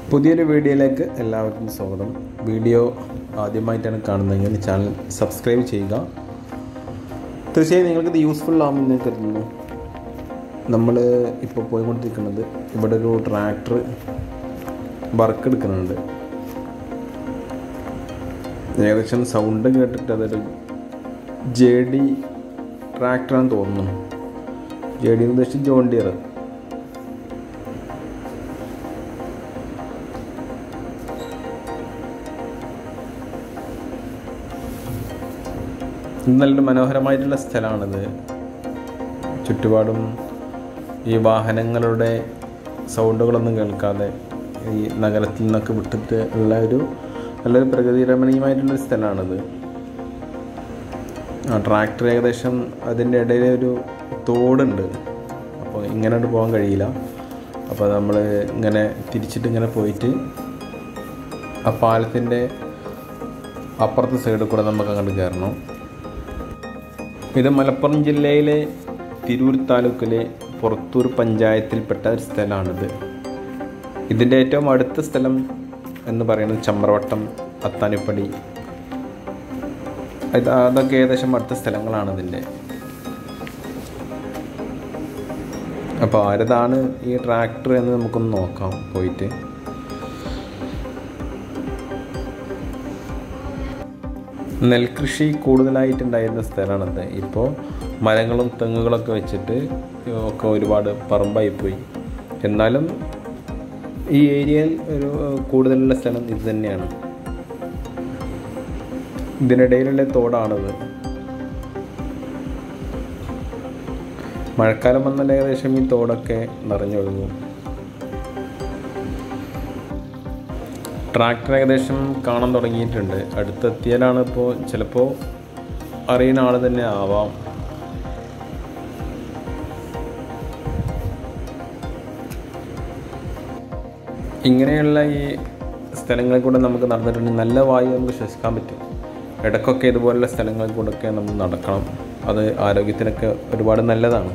പുതിയൊരു വീഡിയോയിലേക്ക് എല്ലാവർക്കും സ്വാഗതം വീഡിയോ ആദ്യമായിട്ടാണ് കാണുന്നതെങ്കിൽ ചാനൽ സബ്സ്ക്രൈബ് ചെയ്യുക തീർച്ചയായും നിങ്ങൾക്കിത് യൂസ്ഫുൾ ആകുമെന്ന് ഞാൻ കരുതുന്നു നമ്മൾ ഇപ്പോൾ പോയിക്കൊണ്ടിരിക്കുന്നത് ഇവിടെ ഒരു ട്രാക്ടർ വർക്ക് എടുക്കുന്നുണ്ട് ഏകദേശം സൗണ്ട് കേട്ടിട്ട് അതൊരു ജെ ഡി ട്രാക്ടറാണെന്ന് തോന്നുന്നു ജെ ഡി ഉദ്ദേശിച്ച് ജോൺ ഡിയർ ഇത് നല്ലൊരു മനോഹരമായിട്ടുള്ള സ്ഥലമാണിത് ചുറ്റുപാടും ഈ വാഹനങ്ങളുടെ സൗണ്ടുകളൊന്നും കേൾക്കാതെ ഈ നഗരത്തിൽ നിന്നൊക്കെ വിട്ടിട്ട് ഉള്ള ഒരു നല്ലൊരു പ്രകൃതി രമണീയമായിട്ടുള്ളൊരു സ്ഥലമാണിത് ആ ട്രാക്ടർ ഏകദേശം അതിൻ്റെ ഇടയിൽ ഒരു തോടുണ്ട് അപ്പോൾ ഇങ്ങനെ അങ്ങോട്ട് പോകാൻ കഴിയില്ല അപ്പോൾ നമ്മൾ ഇങ്ങനെ തിരിച്ചിട്ട് ഇങ്ങനെ പോയിട്ട് ആ പാലത്തിൻ്റെ അപ്പുറത്തെ സൈഡിൽ കൂടെ നമുക്ക് അങ്ങോട്ട് കയറണം ഇത് മലപ്പുറം ജില്ലയിലെ തിരൂർ താലൂക്കിലെ പുറത്തൂർ പഞ്ചായത്തിൽപ്പെട്ട ഒരു സ്ഥലമാണിത് ഇതിൻ്റെ ഏറ്റവും അടുത്ത സ്ഥലം എന്ന് പറയുന്നത് ചമ്രവട്ടം അത്താനിപ്പടി ഇത് അതൊക്കെ ഏകദേശം അടുത്ത സ്ഥലങ്ങളാണ് ഇതിൻ്റെ അപ്പോൾ ആരതാണ് ഈ ട്രാക്ടർ എന്ന് നമുക്കൊന്ന് നോക്കാം പോയിട്ട് നെൽകൃഷി കൂടുതലായിട്ടുണ്ടായിരുന്ന സ്ഥലമാണത് ഇപ്പോൾ മരങ്ങളും തെങ്ങുകളൊക്കെ വെച്ചിട്ട് ഒക്കെ ഒരുപാട് പറമ്പായി പോയി എന്നാലും ഈ ഏരിയയിൽ ഒരു കൂടുതലുള്ള സ്ഥലം ഇത് തന്നെയാണ് ഇതിനിടയിലുള്ള തോടാണിത് മഴക്കാലം വന്നാൽ ഏകദേശം ഈ തോടൊക്കെ നിറഞ്ഞൊഴുകും ട്രാക്ടർ ഏകദേശം കാണാൻ തുടങ്ങിയിട്ടുണ്ട് അടുത്തെത്തിയാലാണ് ഇപ്പോൾ ചിലപ്പോൾ അറിയുന്ന ആൾ തന്നെ ആവാം ഇങ്ങനെയുള്ള ഈ സ്ഥലങ്ങളിൽ കൂടെ നമുക്ക് നടന്നിട്ടുണ്ടെങ്കിൽ നല്ല വായു നമുക്ക് ശ്വസിക്കാൻ പറ്റും ഇടയ്ക്കൊക്കെ ഇതുപോലുള്ള സ്ഥലങ്ങളിൽ കൂടെയൊക്കെ നമ്മൾ നടക്കണം അത് ആരോഗ്യത്തിനൊക്കെ ഒരുപാട് നല്ലതാണ്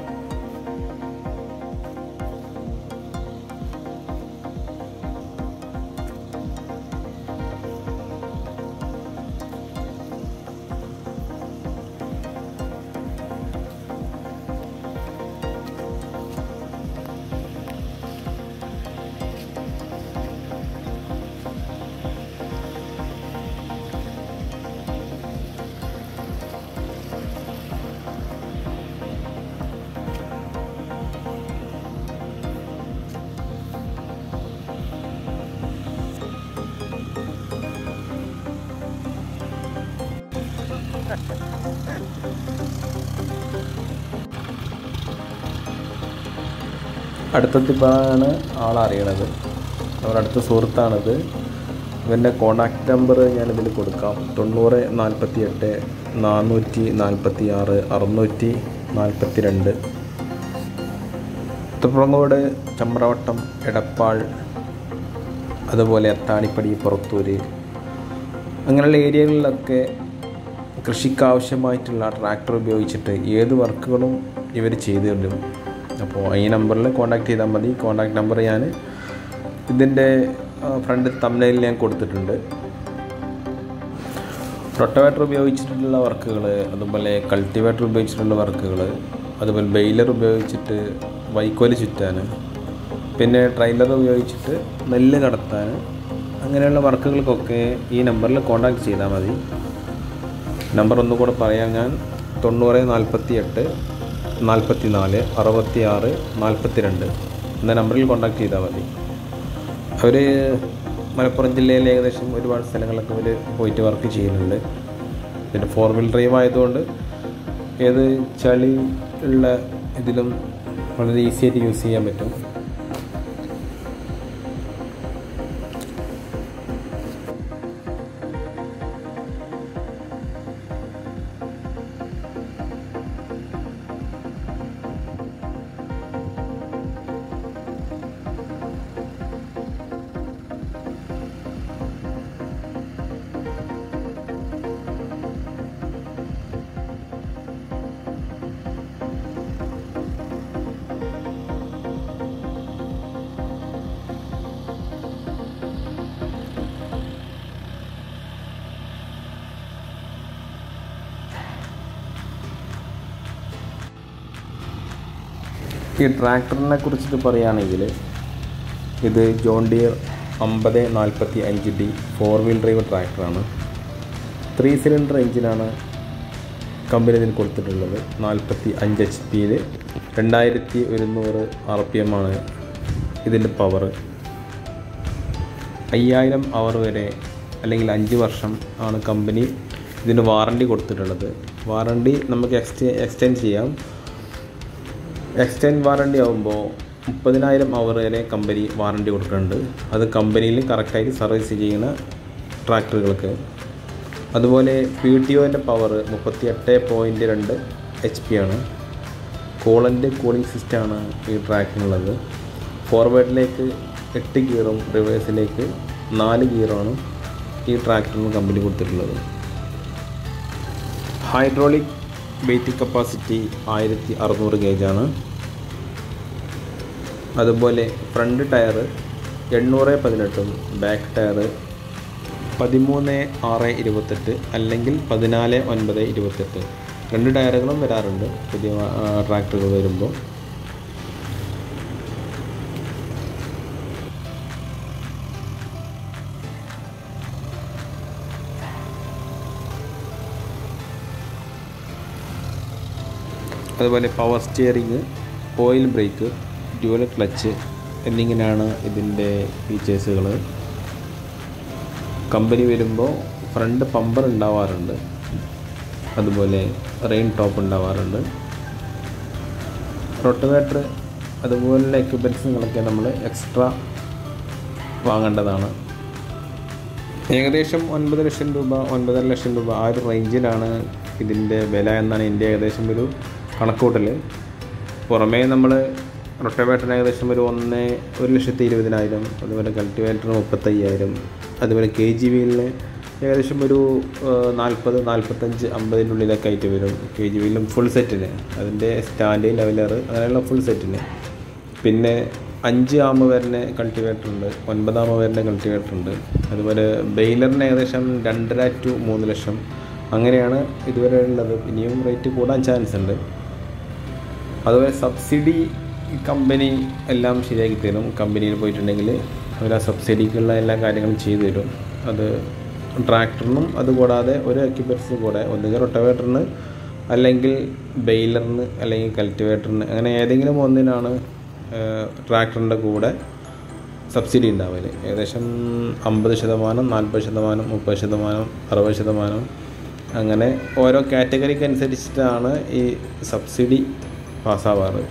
അടുത്തെത്തിയപ്പോഴാണ് ആളറിയണത് നമ്മുടെ അടുത്ത സുഹൃത്താണിത് ഇവൻ്റെ കോണ്ടാക്ട് നമ്പർ ഞാനിതിൽ കൊടുക്കാം തൊണ്ണൂറ് നാൽപ്പത്തി എട്ട് നാനൂറ്റി നാൽപ്പത്തി ആറ് അറുന്നൂറ്റി നാൽപ്പത്തി രണ്ട് തൃപ്രങ്ങോട് ചമ്രവട്ടം എടപ്പാൾ അതുപോലെ അത്താണിപ്പടി പുറത്തൂര് അങ്ങനെയുള്ള ഏരിയകളിലൊക്കെ കൃഷിക്കാവശ്യമായിട്ടുള്ള ട്രാക്ടർ ഉപയോഗിച്ചിട്ട് ഏത് വർക്കുകളും ഇവർ ചെയ്തു തരും അപ്പോൾ ഈ നമ്പറിൽ കോൺടാക്ട് ചെയ്താൽ മതി കോൺടാക്ട് നമ്പർ ഞാൻ ഇതിൻ്റെ ഫ്രണ്ട് തമിഴിൽ ഞാൻ കൊടുത്തിട്ടുണ്ട് റൊട്ടവേറ്റർ ഉപയോഗിച്ചിട്ടുള്ള വർക്കുകൾ അതുപോലെ കൾട്ടിവേറ്റർ ഉപയോഗിച്ചിട്ടുള്ള വർക്കുകൾ അതുപോലെ ബെയിലർ ഉപയോഗിച്ചിട്ട് വൈക്കോല് ചുറ്റാൻ പിന്നെ ട്രെയിലർ ഉപയോഗിച്ചിട്ട് നെല്ല് കടത്താൻ അങ്ങനെയുള്ള വർക്കുകൾക്കൊക്കെ ഈ നമ്പറിൽ കോൺടാക്ട് ചെയ്താൽ മതി നമ്പർ ഒന്നുകൂടെ പറയാം ഞാൻ തൊണ്ണൂറ് നാൽപ്പത്തി എട്ട് നാൽപ്പത്തി നാല് അറുപത്തി ആറ് നാൽപ്പത്തി രണ്ട് എന്ന നമ്പറിൽ കോൺടാക്ട് ചെയ്താൽ മതി അവർ മലപ്പുറം ജില്ലയിൽ ഏകദേശം ഒരുപാട് സ്ഥലങ്ങളൊക്കെ അവർ പോയിട്ട് വർക്ക് ചെയ്യുന്നുണ്ട് പിന്നെ ഫോർ വീൽ ഡ്രൈവ് ആയതുകൊണ്ട് ഏത് ചളി ഉള്ള ഇതിലും വളരെ ഈസി ആയിട്ട് യൂസ് ചെയ്യാൻ പറ്റും ഈ ട്രാക്ടറിനെ കുറിച്ചിട്ട് പറയുകയാണെങ്കിൽ ഇത് ജോൺ ഡിയർ അമ്പത് നാൽപ്പത്തി അഞ്ച് ഡി ഫോർ വീൽ ഡ്രൈവ് ട്രാക്ടറാണ് ത്രീ സിലിണ്ടർ എഞ്ചിനാണ് കമ്പനി ഇതിന് കൊടുത്തിട്ടുള്ളത് നാൽപ്പത്തി അഞ്ച് എച്ച് പിയിൽ രണ്ടായിരത്തി ഒരുന്നൂറ് ആർ പി എം ആണ് ഇതിൻ്റെ പവർ അയ്യായിരം അവർ വരെ അല്ലെങ്കിൽ അഞ്ച് വർഷം ആണ് കമ്പനി ഇതിന് വാറണ്ടി കൊടുത്തിട്ടുള്ളത് വാറണ്ടി നമുക്ക് എക്സ്റ്റെ എക്സ്റ്റെൻഡ് ചെയ്യാം എക്സ്റ്റെൻഡ് വാറണ്ടി ആകുമ്പോൾ മുപ്പതിനായിരം അവർ വരെ കമ്പനി വാറണ്ടി കൊടുക്കുന്നുണ്ട് അത് കമ്പനിയിൽ കറക്റ്റായിട്ട് സർവീസ് ചെയ്യുന്ന ട്രാക്ടറുകൾക്ക് അതുപോലെ പി ടി ഒൻ്റെ പവർ മുപ്പത്തി എട്ട് പോയിൻറ്റ് രണ്ട് എച്ച് പി ആണ് കൂളൻ്റ് കൂളിംഗ് സിസ്റ്റമാണ് ഈ ട്രാക്കിനുള്ളത് ഫോർവേഡിലേക്ക് എട്ട് ഗിയറും റിവേഴ്സിലേക്ക് നാല് ഗിയറുമാണ് ഈ ട്രാക്ടറിന് കമ്പനി കൊടുത്തിട്ടുള്ളത് ഹൈഡ്രോളിക് വെയിറ്റ് കപ്പാസിറ്റി ആയിരത്തി അറുന്നൂറ് ഗേജാണ് അതുപോലെ ഫ്രണ്ട് ടയർ എണ്ണൂറ് പതിനെട്ടും ബാക്ക് ടയർ പതിമൂന്ന് ആറ് ഇരുപത്തെട്ട് അല്ലെങ്കിൽ പതിനാല് ഒൻപത് ഇരുപത്തെട്ട് രണ്ട് ടയറുകളും വരാറുണ്ട് പുതിയ ട്രാക്ടറുകൾ വരുമ്പോൾ അതുപോലെ power steering oil brake dual clutch എന്നിങ്ങനെയാണ് ഇതിൻ്റെ ഫീച്ചേഴ്സുകൾ കമ്പനി വരുമ്പോൾ ഫ്രണ്ട് പമ്പർ ഉണ്ടാവാറുണ്ട് അതുപോലെ റെയിൻ ടോപ്പ് ഉണ്ടാവാറുണ്ട് റൊട്ടവേറ്റർ അതുപോലുള്ള എക്യുപ്മെൻറ്റ്സുകളൊക്കെ നമ്മൾ എക്സ്ട്രാ വാങ്ങേണ്ടതാണ് ഏകദേശം ഒൻപത് ലക്ഷം രൂപ ഒൻപതര ലക്ഷം രൂപ ആ ഒരു റേഞ്ചിലാണ് ഇതിൻ്റെ വില എന്നാണ് എൻ്റെ ഏകദേശം ഒരു കണക്കൂട്ടൽ പുറമേ നമ്മൾ റൊട്ടവേറ്ററിന് ഏകദേശം ഒരു ഒന്ന് ഒരു ലക്ഷത്തി ഇരുപതിനായിരം അതുപോലെ കൾട്ടിവേറ്ററിന് മുപ്പത്തയ്യായിരം അതുപോലെ കെ ജി വിയിലിന് ഏകദേശം ഒരു നാൽപ്പത് നാൽപ്പത്തഞ്ച് അമ്പതിൻ്റെ ഉള്ളിലൊക്കെ ആയിട്ട് വരും കെ ജി വിയിലും ഫുൾ സെറ്റിന് അതിൻ്റെ സ്റ്റാൻഡ് ലെവലർ അങ്ങനെയുള്ള ഫുൾ സെറ്റിന് പിന്നെ അഞ്ച് ആമ വരുന്ന കൾട്ടിവേറ്റർ ഉണ്ട് ഒൻപതാമ വരുന്ന കൾട്ടിവേറ്റർ ഉണ്ട് അതുപോലെ ബെയിലറിന് ഏകദേശം രണ്ടര ടു മൂന്ന് ലക്ഷം അങ്ങനെയാണ് ഇതുവരെ ഉള്ളത് ഇനിയും റേറ്റ് കൂടാൻ ചാൻസ് ഉണ്ട് അതുപോലെ സബ്സിഡി കമ്പനി എല്ലാം ശരിയാക്കി തരും കമ്പനിയിൽ പോയിട്ടുണ്ടെങ്കിൽ അവർ ആ സബ്സിഡിക്കുള്ള എല്ലാ കാര്യങ്ങളും ചെയ്തു തരും അത് ട്രാക്ടറിനും അതുകൂടാതെ ഒരു എക്യുപ്മെൻറ്റ്സിനും കൂടെ ഒന്നുകിൽ റൊട്ടവേറ്ററിന് അല്ലെങ്കിൽ ബെയിലറിന് അല്ലെങ്കിൽ കൾട്ടിവേറ്ററിന് അങ്ങനെ ഏതെങ്കിലും ഒന്നിനാണ് ട്രാക്ടറിൻ്റെ കൂടെ സബ്സിഡി ഉണ്ടാവല് ഏകദേശം അമ്പത് ശതമാനം നാൽപ്പത് ശതമാനം മുപ്പത് ശതമാനം അറുപത് ശതമാനം അങ്ങനെ ഓരോ കാറ്റഗറിക്ക് അനുസരിച്ചിട്ടാണ് ഈ സബ്സിഡി പാസ്സാവാറ്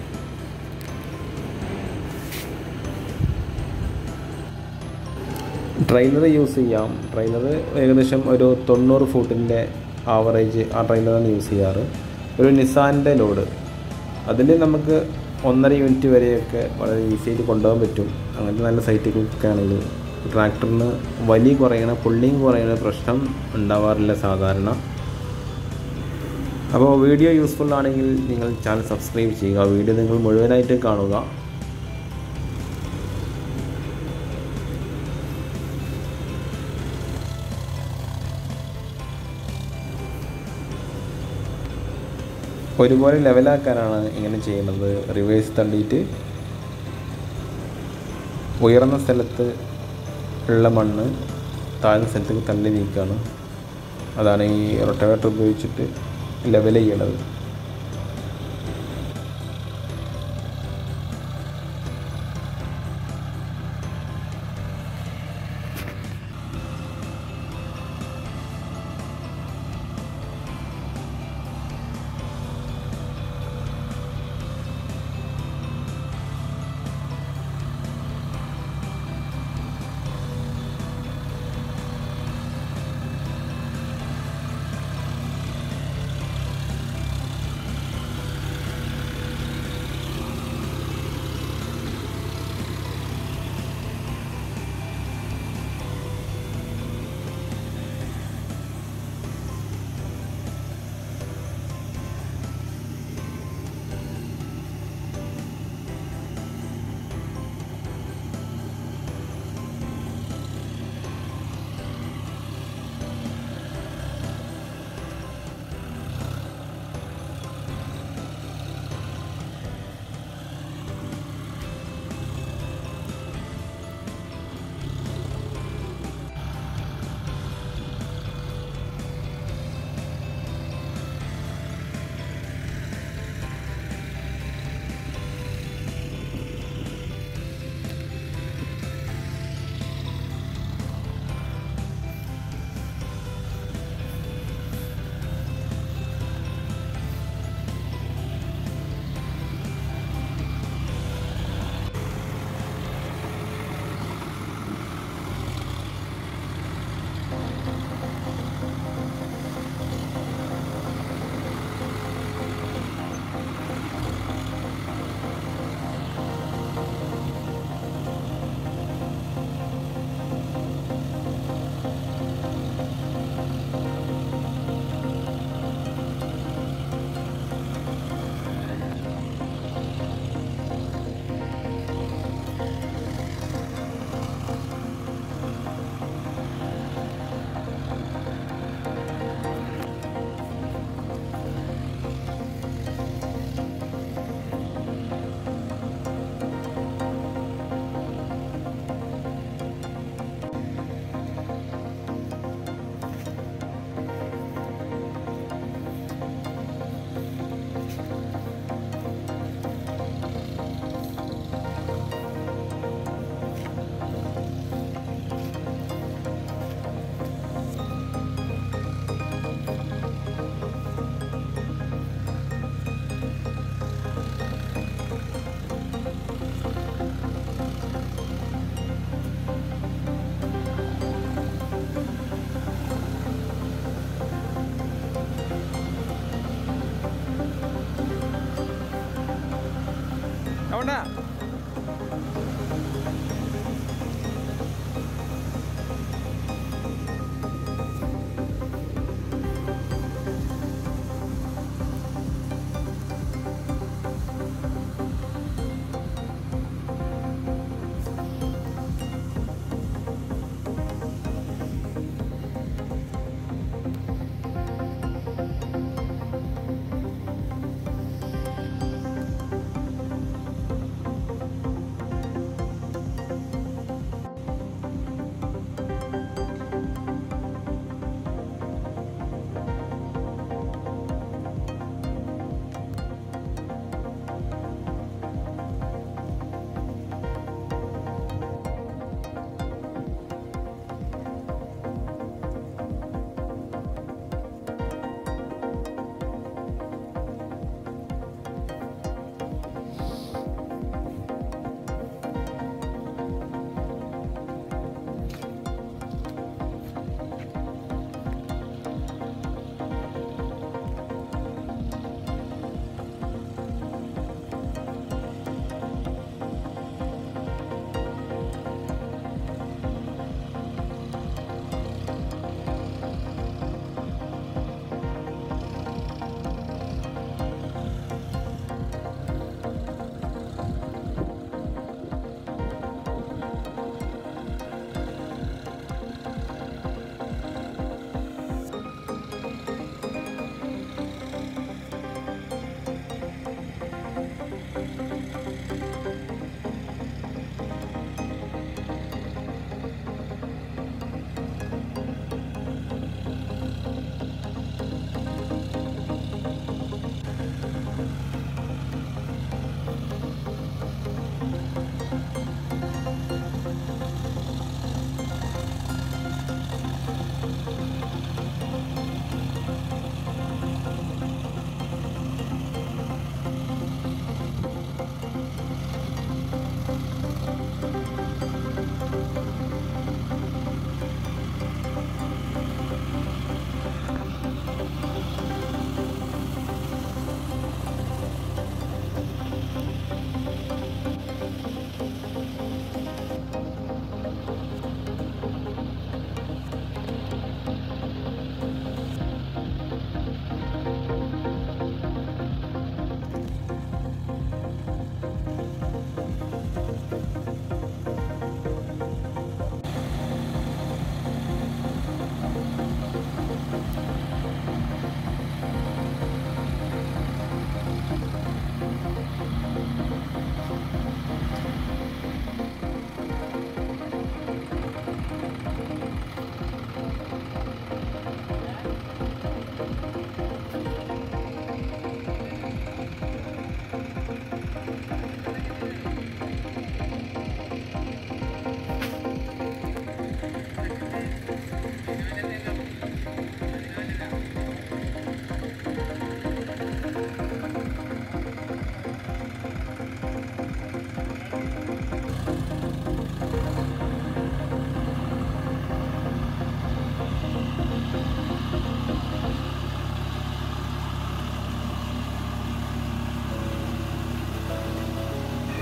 ട്രെയിലർ യൂസ് ചെയ്യാം ട്രെയിലർ ഏകദേശം ഒരു തൊണ്ണൂറ് ഫൂട്ടിൻ്റെ ആവറേജ് ആ ട്രെയിലറാണ് യൂസ് ചെയ്യാറ് ഒരു നിസാൻ്റെ ലോഡ് അതിൽ നമുക്ക് ഒന്നര യൂണിറ്റ് വരെയൊക്കെ വളരെ ഈസി ആയിട്ട് കൊണ്ടുപോകാൻ പറ്റും അങ്ങനത്തെ നല്ല സൈറ്റുകൾക്കൊക്കെ ആണെങ്കിൽ ട്രാക്ടറിന് വലി കുറയണ പുള്ളിങ് കുറയണ പ്രശ്നം ഉണ്ടാവാറില്ല സാധാരണ അപ്പോൾ വീഡിയോ യൂസ്ഫുൾ ആണെങ്കിൽ നിങ്ങൾ ചാനൽ സബ്സ്ക്രൈബ് ചെയ്യുക വീഡിയോ നിങ്ങൾ മുഴുവനായിട്ട് കാണുക ഒരുപോലെ ലെവലാക്കാനാണ് ഇങ്ങനെ ചെയ്യുന്നത് റിവേഴ്സ് തള്ളിയിട്ട് ഉയർന്ന സ്ഥലത്ത് ഉള്ള മണ്ണ് താഴ്ന്ന സ്ഥലത്തേക്ക് തള്ളി നീക്കുകയാണ് അതാണ് ഈ റൊട്ടവേറ്റർ ഉപയോഗിച്ചിട്ട് ലെവൽ ചെയ്യണത്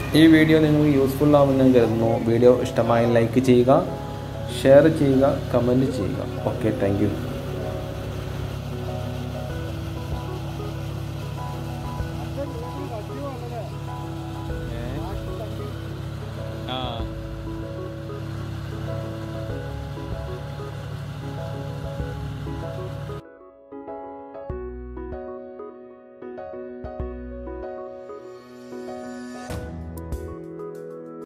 ഈ വീഡിയോ നിങ്ങൾക്ക് യൂസ്ഫുൾ ആവുമെന്ന് ഞാൻ കരുതുന്നു വീഡിയോ ഇഷ്ടമായി ലൈക്ക് ചെയ്യുക ഷെയർ ചെയ്യുക കമൻറ്റ് ചെയ്യുക ഓക്കെ താങ്ക്